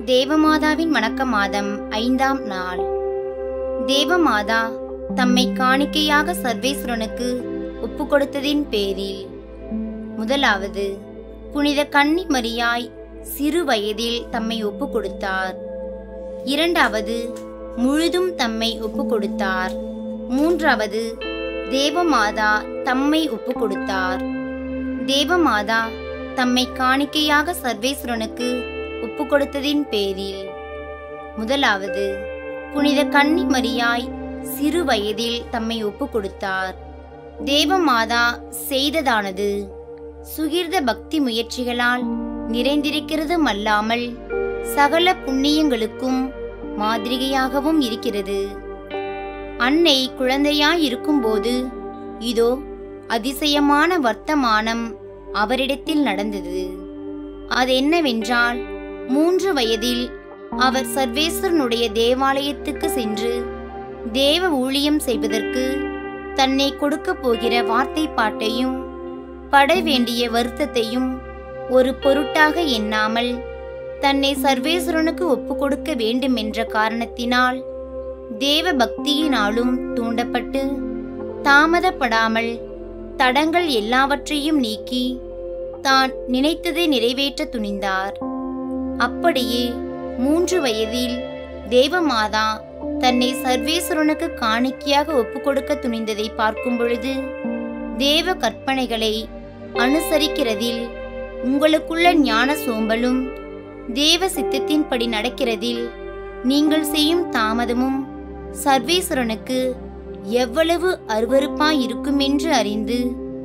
தேவமாதாவின் வணக்க மாதம் ஐந்தாம் நாள் தேவமாதா தம்மை காணிக்கையாக சர்வேஸ்வரனுக்கு ஒப்பு கொடுத்ததின் பேரில் முதலாவது புனித கன்னி மரியாய் சிறு வயதில் தம்மை ஒப்பு கொடுத்தார் இரண்டாவது முழுதும் தம்மை ஒப்பு கொடுத்தார் மூன்றாவது தேவமாதா தம்மை ஒப்பு கொடுத்தார் தேவமாதா தம்மை காணிக்கையாக சர்வேஸ்வரனுக்கு ஒப்பு கொடுத்ததின் பேரில் முதலாவது புனித கன்னி மரியாய் சிறு வயதில் தம்மை ஒப்பு கொடுத்தார் தேவமாதா செய்ததானது சுகிர்த பக்தி முயற்சிகளால் நிறைந்திருக்கிறதும் அல்லாமல் சகல புண்ணியங்களுக்கும் மாதிரிகையாகவும் இருக்கிறது அன்னை குழந்தையாய் இருக்கும்போது இதோ அதிசயமான வர்த்தமானம் அவரிடத்தில் நடந்தது அது என்னவென்றால் மூன்று வயதில் அவர் சர்வேஸ்வரனுடைய தேவாலயத்துக்கு சென்று தேவ ஊழியம் செய்வதற்கு தன்னை கொடுக்கப் போகிற வார்த்தை பாட்டையும் பட வேண்டிய வருத்தத்தையும் ஒரு பொருட்டாக எண்ணாமல் தன்னை சர்வேஸ்வரனுக்கு ஒப்புக் கொடுக்க வேண்டும் என்ற காரணத்தினால் தேவ பக்தியினாலும் தூண்டப்பட்டு தாமதப்படாமல் தடங்கள் எல்லாவற்றையும் நீக்கி தான் நினைத்ததை நிறைவேற்ற துணிந்தார் அப்படியே மூன்று வயதில் தேவமாதா தன்னை சர்வேஸ்வரனுக்கு காணிக்கையாக ஒப்புக் கொடுக்க துணிந்ததை பார்க்கும் பொழுது தேவ கற்பனைகளை அனுசரிக்கிறதில் உங்களுக்குள்ள ஞான சோம்பலும் தேவ சித்தத்தின்படி நடக்கிறதில் நீங்கள் செய்யும் தாமதமும் சர்வேஸ்வரனுக்கு எவ்வளவு அருவருப்பாய் இருக்குமென்று அறிந்து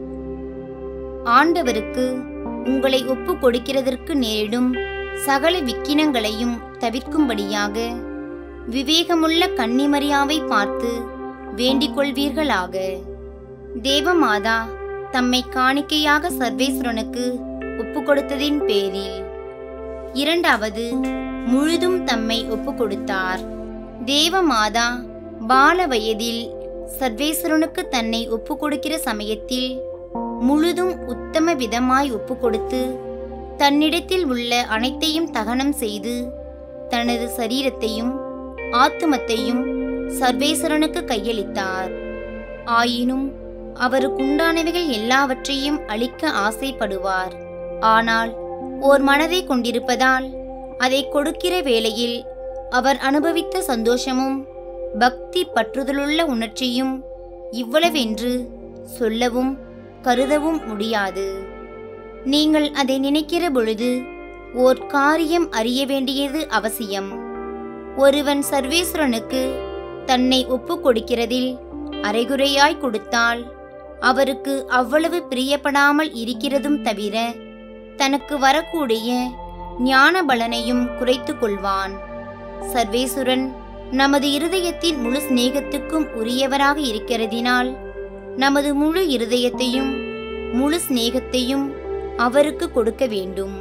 ஆண்டவருக்கு உங்களை ஒப்பு கொடுக்கிறதற்கு நேரிடும் சகல விக்கினங்களையும் தவிர்க்கும்படியாக விவேகமுள்ள கன்னிமரியாவை பார்த்து வேண்டிக் கொள்வீர்களாக தேவமாதா தம்மை காணிக்கையாக சர்வேஸ்வரனுக்கு ஒப்பு கொடுத்ததின் பேரில் இரண்டாவது முழுதும் தம்மை ஒப்பு கொடுத்தார் தேவமாதா பால வயதில் சர்வேஸ்வரனுக்கு தன்னை ஒப்பு கொடுக்கிற சமயத்தில் முழுதும் உத்தம விதமாய் ஒப்பு கொடுத்து தன்னிடத்தில் உள்ள அனைத்தையும் தகனம் செய்து தனது சரீரத்தையும் ஆத்துமத்தையும் சர்வேஸ்வரனுக்கு கையளித்தார் ஆயினும் அவருக்குண்டானவைகள் எல்லாவற்றையும் அளிக்க ஆசைப்படுவார் ஆனால் ஓர் மனதை கொண்டிருப்பதால் அதை கொடுக்கிற வேளையில் அவர் அனுபவித்த சந்தோஷமும் பக்தி பற்றுதலுள்ள உணர்ச்சியும் இவ்வளவென்று சொல்லவும் கருதவும் முடியாது நீங்கள் அதை நினைக்கிற பொழுது ஓர் காரியம் அறிய வேண்டியது அவசியம் ஒருவன் சர்வேஸ்வரனுக்கு தன்னை ஒப்புக் கொடுக்கிறதில் அரைகுறையாய் கொடுத்தால் அவருக்கு அவ்வளவு பிரியப்படாமல் இருக்கிறதும் தவிர தனக்கு வரக்கூடிய ஞான பலனையும் குறைத்து கொள்வான் சர்வேசுரன் நமது இருதயத்தின் முழு சிநேகத்துக்கும் உரியவராக இருக்கிறதினால் நமது முழு இருதயத்தையும் முழு சிநேகத்தையும் அவருக்கு கொடுக்க வேண்டும்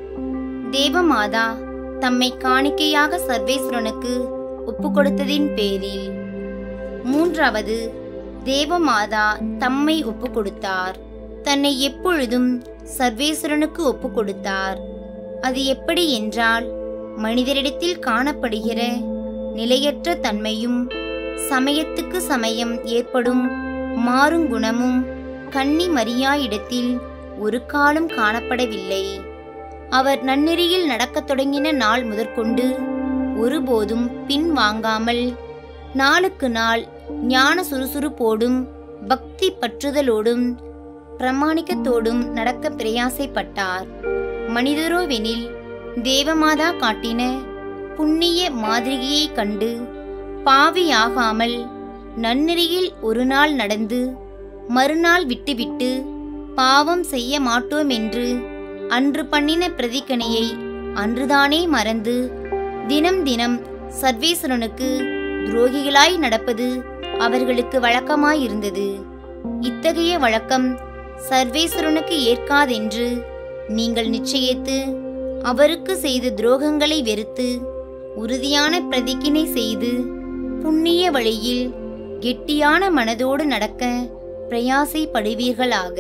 தேவமாதா தம்மை காணிக்கையாக சர்வேஸ்வரனுக்கு ஒப்புக் கொடுத்ததின் பேரில் மூன்றாவது தேவமாதா தம்மை ஒப்புக் கொடுத்தார் தன்னை எப்பொழுதும் சர்வேஸ்வரனுக்கு ஒப்புக் கொடுத்தார் அது எப்படி என்றால் மனிதரிடத்தில் காணப்படுகிற நிலையற்ற தன்மையும் சமயத்துக்கு சமயம் ஏற்படும் மாறுங்குணமும் கன்னி மரியாயிடத்தில் ஒரு காலம் காணப்படவில்லை அவர் நன்னெறியில் நடக்கத் தொடங்கின நாள் முதற்கொண்டு ஒருபோதும் பின் வாங்காமல் நாளுக்கு நாள் ஞான சுறுசுறுப்போடும் பக்தி பற்றுதலோடும் பிரமாணிக்கத்தோடும் நடக்க பிரயாசைப்பட்டார் மனிதரோவெனில் தேவமாதா காட்டின புண்ணிய மாதிரிகையைக் கண்டு பாவியாகாமல் நன்னெறியில் ஒரு நாள் நடந்து மறுநாள் விட்டுவிட்டு பாவம் செய்ய மாட்டோம் என்று அன்று பண்ணின பிரதிக்கணையை அன்றுதானே மறந்து தினம் தினம் சர்வேஸ்வரனுக்கு துரோகிகளாய் நடப்பது அவர்களுக்கு வழக்கமாயிருந்தது இத்தகைய வழக்கம் சர்வேஸ்வரனுக்கு ஏற்காதென்று நீங்கள் நிச்சயித்து அவருக்கு செய்த துரோகங்களை வெறுத்து உறுதியான பிரதிக்கினை செய்து புண்ணிய வழியில் கெட்டியான மனதோடு நடக்க பிரயாசைப்படுவீர்களாக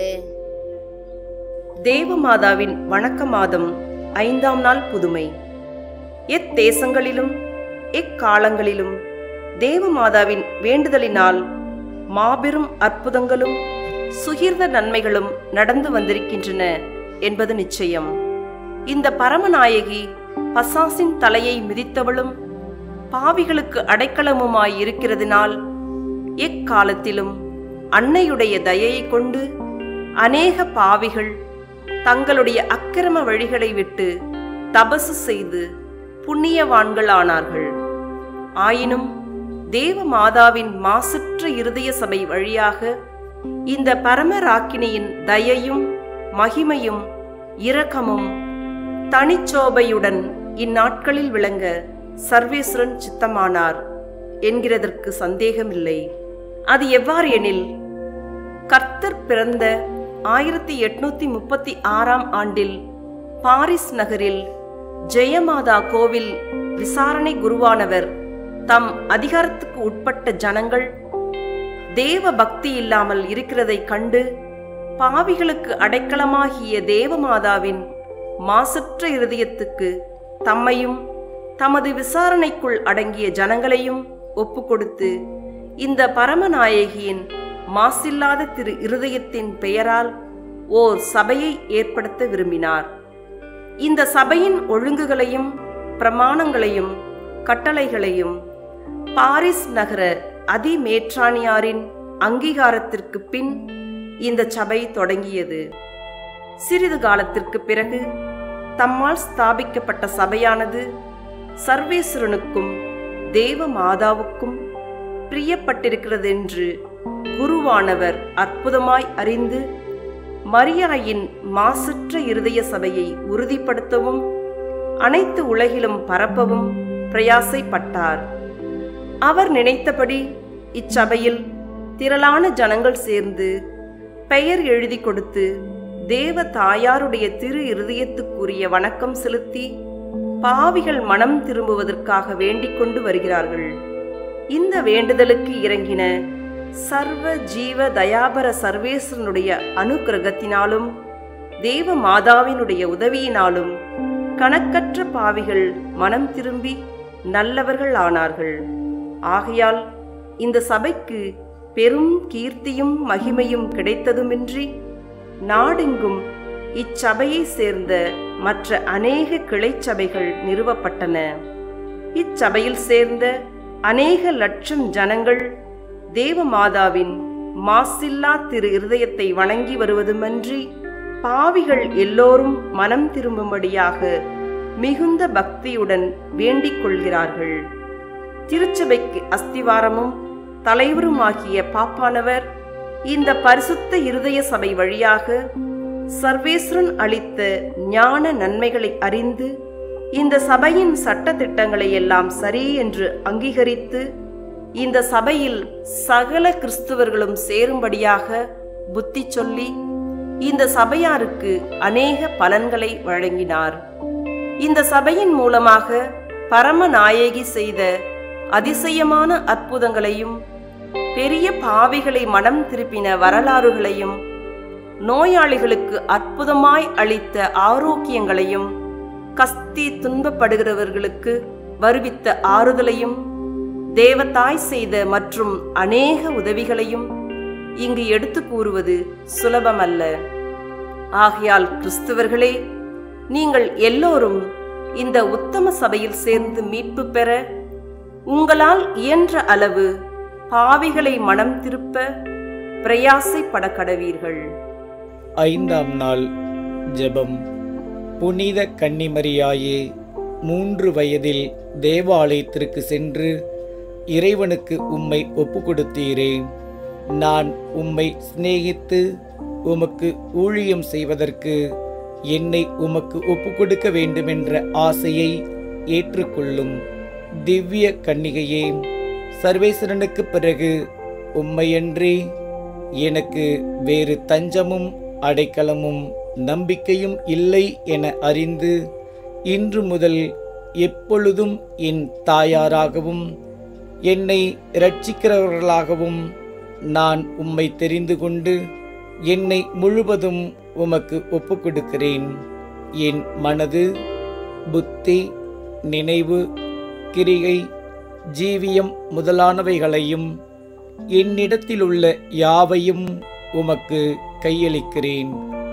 தேவமாதாவின் வணக்க மாதம் ஐந்தாம் நாள் புதுமை எத்தேசங்களிலும் எக்காலங்களிலும் தேவமாதாவின் வேண்டுதலினால் மாபெரும் அற்புதங்களும் சுகிர்த நன்மைகளும் நடந்து வந்திருக்கின்றன என்பது நிச்சயம் இந்த பரமநாயகி பசாசின் தலையை மிதித்தவளும் பாவிகளுக்கு அடைக்கலமுமாய் இருக்கிறதினால் எக்காலத்திலும் அன்னையுடைய தயையை கொண்டு அநேக பாவிகள் தங்களுடைய அக்கிரம வழிகளை விட்டு தபசு செய்து புண்ணியவான்கள் ஆனார்கள் ஆயினும் தேவ மாதாவின் மாசற்ற இருதய சபை வழியாக இந்த பரமராக்கினியின் தயையும் மகிமையும் இரக்கமும் தனிச்சோபையுடன் இந்நாட்களில் விளங்க சர்வேஸ்வரன் சித்தமானார் என்கிறதற்கு சந்தேகமில்லை அது எவ்வாறு எனில் கர்த்தர் பிறந்த ஆயிரத்தி எட்நூத்தி முப்பத்தி ஆறாம் ஆண்டில் பாரிஸ் நகரில் ஜெயமாதா கோவில் விசாரணை குருவானவர் தம் அதிகாரத்துக்கு உட்பட்ட ஜனங்கள் தேவ பக்தி இல்லாமல் இருக்கிறதை கண்டு பாவிகளுக்கு அடைக்கலமாகிய தேவமாதாவின் மாசற்ற இருதயத்துக்கு தம்மையும் தமது விசாரணைக்குள் அடங்கிய ஜனங்களையும் ஒப்புக்கொடுத்து இந்த பரமநாயகியின் மாசில்லாத திரு இருதயத்தின் பெயரால் ஓர் சபையை ஏற்படுத்த விரும்பினார் இந்த சபையின் ஒழுங்குகளையும் பிரமாணங்களையும் கட்டளைகளையும் பாரிஸ் நகர அதிமேற்றானியாரின் அங்கீகாரத்திற்கு பின் இந்த சபை தொடங்கியது சிறிது காலத்திற்கு பிறகு தம்மால் ஸ்தாபிக்கப்பட்ட சபையானது சர்வேஸ்வரனுக்கும் தேவ மாதாவுக்கும் பிரியப்பட்டிருக்கிறதென்று குருவானவர் அற்புதமாய் அறிந்து மரியாயின் மாசற்ற இருதய சபையை உறுதிப்படுத்தவும் அனைத்து உலகிலும் பரப்பவும் பிரயாசைப்பட்டார் அவர் நினைத்தபடி இச்சபையில் திரளான ஜனங்கள் சேர்ந்து பெயர் எழுதி கொடுத்து தேவ தாயாருடைய திரு இருதயத்துக்குரிய வணக்கம் செலுத்தி பாவிகள் மனம் திரும்புவதற்காக வேண்டிக் கொண்டு வருகிறார்கள் இந்த வேண்டுதலுக்கு இறங்கின சர்வ ஜீவ தயாபர சர்வேஸ்வரனுடைய அனுக்கிரகத்தினாலும் தேவ மாதாவினுடைய உதவியினாலும் கணக்கற்ற பாவிகள் மனம் திரும்பி நல்லவர்கள் ஆனார்கள் ஆகையால் இந்த சபைக்கு பெரும் கீர்த்தியும் மகிமையும் கிடைத்ததுமின்றி நாடெங்கும் இச்சபையை சேர்ந்த மற்ற அநேக கிளைச்சபைகள் நிறுவப்பட்டன இச்சபையில் சேர்ந்த அநேக லட்சம் ஜனங்கள் தேவமாதாவின் மாசில்லா திரு இருதயத்தை வணங்கி வருவதுமன்றி பாவிகள் எல்லோரும் மனம் திரும்பும்படியாக மிகுந்த பக்தியுடன் வேண்டிக் கொள்கிறார்கள் திருச்சபைக்கு அஸ்திவாரமும் தலைவருமாகிய பாப்பானவர் இந்த பரிசுத்த இருதய சபை வழியாக சர்வேஸ்வரன் அளித்த ஞான நன்மைகளை அறிந்து இந்த சபையின் சட்ட திட்டங்களை எல்லாம் சரி என்று அங்கீகரித்து இந்த சபையில் சகல கிறிஸ்துவர்களும் சேரும்படியாக புத்தி சொல்லி இந்த சபையாருக்கு அநேக பலன்களை வழங்கினார் இந்த சபையின் மூலமாக பரமநாயகி செய்த அதிசயமான அற்புதங்களையும் பெரிய பாவிகளை மனம் திருப்பின வரலாறுகளையும் நோயாளிகளுக்கு அற்புதமாய் அளித்த ஆரோக்கியங்களையும் கஸ்தி துன்பப்படுகிறவர்களுக்கு வருவித்த ஆறுதலையும் தேவதாய் செய்த மற்றும் அநேக உதவிகளையும் இங்கு எடுத்து கூறுவது சுலபமல்ல ஆகையால் கிறிஸ்துவர்களே நீங்கள் எல்லோரும் இந்த உத்தம சபையில் சேர்ந்து மீட்பு பெற உங்களால் இயன்ற அளவு பாவிகளை மனம் திருப்ப பிரயாசைப்பட கடவீர்கள் ஐந்தாம் நாள் ஜெபம் புனித கன்னிமரியாயே மூன்று வயதில் தேவாலயத்திற்கு சென்று இறைவனுக்கு உம்மை ஒப்புக்கொடுத்தீரே நான் உம்மை சிநேகித்து உமக்கு ஊழியம் செய்வதற்கு என்னை உமக்கு ஒப்புக்கொடுக்க வேண்டுமென்ற ஆசையை ஏற்றுக்கொள்ளும் திவ்ய கன்னிகையே சர்வேஸ்வரனுக்கு பிறகு உம்மையன்றி எனக்கு வேறு தஞ்சமும் அடைக்கலமும் நம்பிக்கையும் இல்லை என அறிந்து இன்று முதல் எப்பொழுதும் என் தாயாராகவும் என்னை இரட்சிக்கிறவர்களாகவும் நான் உம்மை தெரிந்து கொண்டு என்னை முழுவதும் உமக்கு ஒப்புக்கொடுக்கிறேன் என் மனது புத்தி நினைவு கிரிகை ஜீவியம் முதலானவைகளையும் என்னிடத்திலுள்ள யாவையும் உமக்கு கையளிக்கிறேன்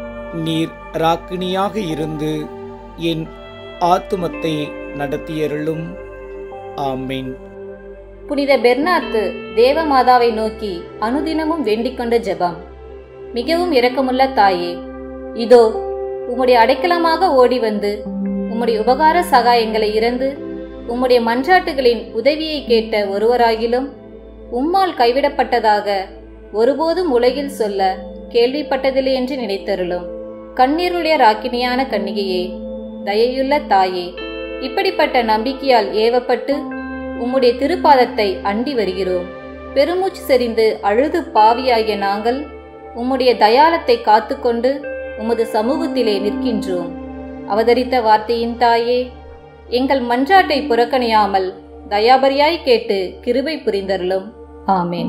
நீர் ராக்கினியாக இருந்து என் ஆத்துமத்தை நடத்தியருளும் ஆமீன் புனித பெர்னார்க்கு தேவமாதாவை நோக்கி அனுதினமும் வேண்டிக் கொண்ட ஜெபம் மிகவும் இரக்கமுள்ள தாயே இதோ உம்முடைய அடைக்கலமாக ஓடி வந்து உம்முடைய உபகார சகாயங்களை இறந்து உம்முடைய மன்றாட்டுகளின் உதவியை கேட்ட ஒருவராகிலும் உம்மால் கைவிடப்பட்டதாக ஒருபோதும் உலகில் சொல்ல கேள்விப்பட்டதில்லை என்று நினைத்தருளும் கண்ணீருடைய ராக்கினியான கன்னிகையே தயையுள்ள தாயே இப்படிப்பட்ட நம்பிக்கையால் ஏவப்பட்டு உம்முடைய திருப்பாதத்தை அண்டி வருகிறோம் பெருமூச்சு செறிந்து அழுது பாவியாகிய நாங்கள் உம்முடைய தயாளத்தை காத்துக்கொண்டு உமது சமூகத்திலே நிற்கின்றோம் அவதரித்த வார்த்தையின் தாயே எங்கள் மன்றாட்டை புறக்கணியாமல் தயாபரியாய் கேட்டு கிருபை புரிந்தருளும் ஆமேன்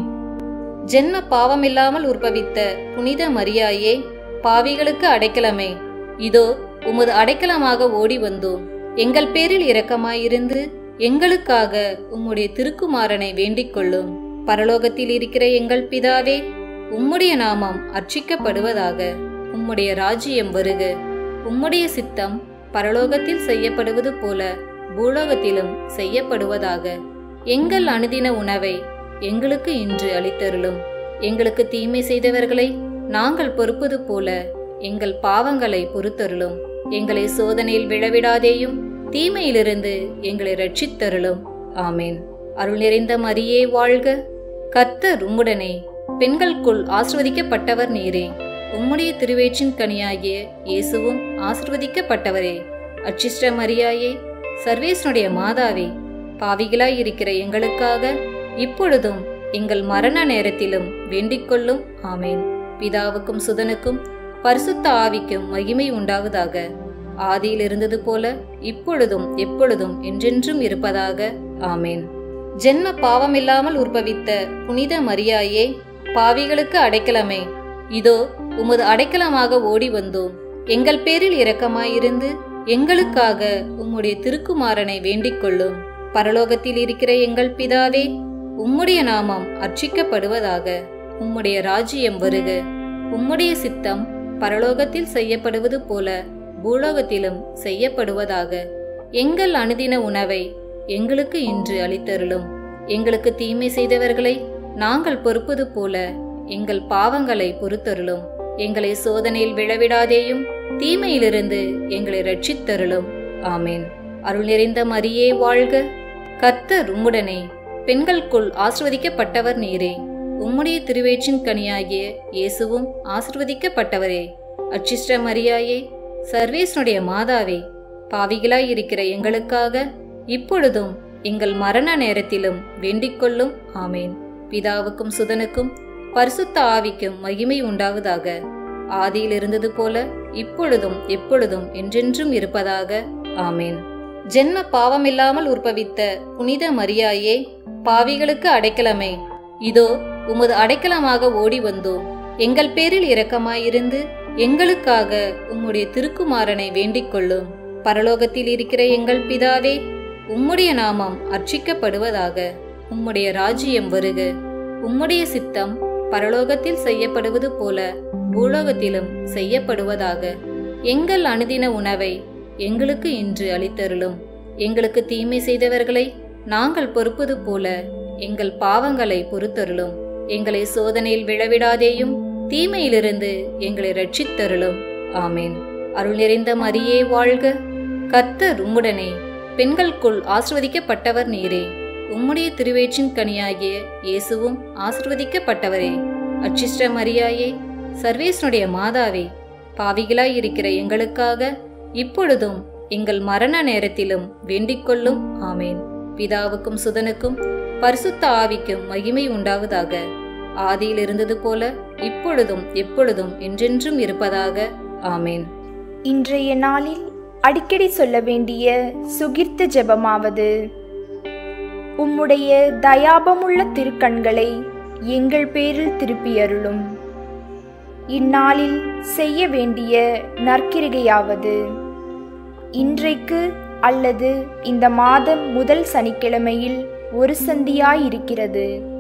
ஜென்ம பாவமில்லாமல் உற்பவித்த புனித மரியாயே பாவிகளுக்கு அடைக்கலமே இதோ உமது அடைக்கலமாக ஓடி வந்தோம் எங்கள் பேரில் இரக்கமாயிருந்து எங்களுக்காக உம்முடைய திருக்குமாரனை வேண்டிக் கொள்ளும் பரலோகத்தில் இருக்கிற எங்கள் பிதாவே உம்முடைய நாமம் அர்ச்சிக்கப்படுவதாக உம்முடைய ராஜ்யம் வருக உம்முடைய சித்தம் பரலோகத்தில் செய்யப்படுவது போல பூலோகத்திலும் செய்யப்படுவதாக எங்கள் அனுதின உணவை எங்களுக்கு இன்று அளித்தருளும் எங்களுக்கு தீமை செய்தவர்களை நாங்கள் பொறுப்பது போல எங்கள் பாவங்களை பொறுத்தருளும் எங்களை சோதனையில் விழவிடாதேயும் தீமையிலிருந்து எங்களை ரட்சித்தருளும் ஆமேன் அருள் நிறைந்த மரியே வாழ்க கர்த்தர் உம்முடனே பெண்களுக்குள் ஆசிர்வதிக்கப்பட்டவர் நீரே உம்முடைய திருவேற்றின் கனியாகிய இயேசுவும் ஆசிர்வதிக்கப்பட்டவரே அச்சிஷ்ட மரியாயே சர்வேசனுடைய மாதாவே பாவிகளாய் இருக்கிற எங்களுக்காக இப்பொழுதும் எங்கள் மரண நேரத்திலும் வேண்டிக் கொள்ளும் ஆமேன் பிதாவுக்கும் சுதனுக்கும் பரிசுத்த ஆவிக்கும் மகிமை உண்டாவதாக ஆதியில் இருந்தது போல இப்பொழுதும் எப்பொழுதும் என்றென்றும் இருப்பதாக ஆமேன் ஜென்ம பாவமில்லாமல் உற்பவித்த புனித மரியாயே பாவிகளுக்கு அடைக்கலமே இதோ உமது அடைக்கலமாக ஓடி வந்தோம் எங்கள் பேரில் இரக்கமாயிருந்து எங்களுக்காக உம்முடைய திருக்குமாரனை வேண்டிக் கொள்ளும் பரலோகத்தில் இருக்கிற எங்கள் பிதாவே உம்முடைய நாமம் அர்ச்சிக்கப்படுவதாக உம்முடைய ராஜ்யம் வருக உம்முடைய சித்தம் பரலோகத்தில் செய்யப்படுவது போல பூலோகத்திலும் செய்யப்படுவதாக எங்கள் அனுதின உணவை எங்களுக்கு இன்று அளித்தருளும் எங்களுக்கு தீமை செய்தவர்களை நாங்கள் பொறுப்பது போல எங்கள் பாவங்களை பொறுத்தருளும் எங்களை சோதனையில் விழவிடாதேயும் தீமையிலிருந்து எங்களை ரட்சித்தருளும் ஆமேன் அருள் நிறைந்த மரியே வாழ்க கர்த்தர் உம்முடனே பெண்களுக்குள் ஆசிர்வதிக்கப்பட்டவர் நீரே உம்முடைய திருவேற்றின் கனியாகிய இயேசுவும் ஆசிர்வதிக்கப்பட்டவரே அச்சிஷ்ட மரியாயே சர்வேசனுடைய மாதாவே பாவிகளாய் இருக்கிற எங்களுக்காக இப்பொழுதும் எங்கள் மரண நேரத்திலும் வேண்டிக் கொள்ளும் ஆமேன் பிதாவுக்கும் சுதனுக்கும் பரிசுத்த ஆவிக்கும் மகிமை உண்டாவதாக ஆதியில் இருந்தது போல இப்பொழுதும் எப்பொழுதும் என்றென்றும் இருப்பதாக ஆமேன் ஜென்ம பாவமில்லாமல் உற்பவித்த புனித மரியாயே பாவிகளுக்கு அடைக்கலமே இதோ உமது அடைக்கலமாக ஓடி வந்தோம் எங்கள் பேரில் இரக்கமாயிருந்து எங்களுக்காக உம்முடைய திருக்குமாரனை வேண்டிக் கொள்ளும் பரலோகத்தில் இருக்கிற எங்கள் பிதாவே உம்முடைய நாமம் அர்ச்சிக்கப்படுவதாக உம்முடைய ராஜ்யம் வருக உம்முடைய சித்தம் பரலோகத்தில் செய்யப்படுவது போல பூலோகத்திலும் செய்யப்படுவதாக எங்கள் அனுதின உணவை எங்களுக்கு இன்று அளித்தருளும் எங்களுக்கு தீமை செய்தவர்களை நாங்கள் பொறுப்பது போல எங்கள் பாவங்களை பொறுத்தருளும் எங்களை சோதனையில் விழவிடாதேயும் தீமையிலிருந்து எங்களை ரட்சித்தருளும் ஆமேன் அருள் நிறைந்த மரியே வாழ்க கர்த்தர் உம்முடனே பெண்களுக்குள் ஆசிர்வதிக்கப்பட்டவர் நீரே உம்முடைய திருவேற்றின் கனியாகிய இயேசுவும் ஆசிர்வதிக்கப்பட்டவரே அச்சிஷ்ட மரியாயே சர்வேசனுடைய மாதாவே பாவிகளாய் இருக்கிற எங்களுக்காக இப்பொழுதும் எங்கள் மரண நேரத்திலும் வேண்டிக் கொள்ளும் ஆமேன் பிதாவுக்கும் சுதனுக்கும் பரிசுத்த ஆவிக்கும் மகிமை உண்டாவதாக ஆதியில் இருந்தது போல இப்பொழுதும் எப்பொழுதும் என்றென்றும் இருப்பதாக ஆமேன் இன்றைய நாளில் அடிக்கடி சொல்ல வேண்டிய சுகிர்த்த ஜெபமாவது உம்முடைய தயாபமுள்ள திருக்கண்களை எங்கள் பேரில் திருப்பியருளும் இந்நாளில் செய்ய வேண்டிய நற்கிரிகையாவது இன்றைக்கு அல்லது இந்த மாதம் முதல் சனிக்கிழமையில் ஒரு சந்தியாயிருக்கிறது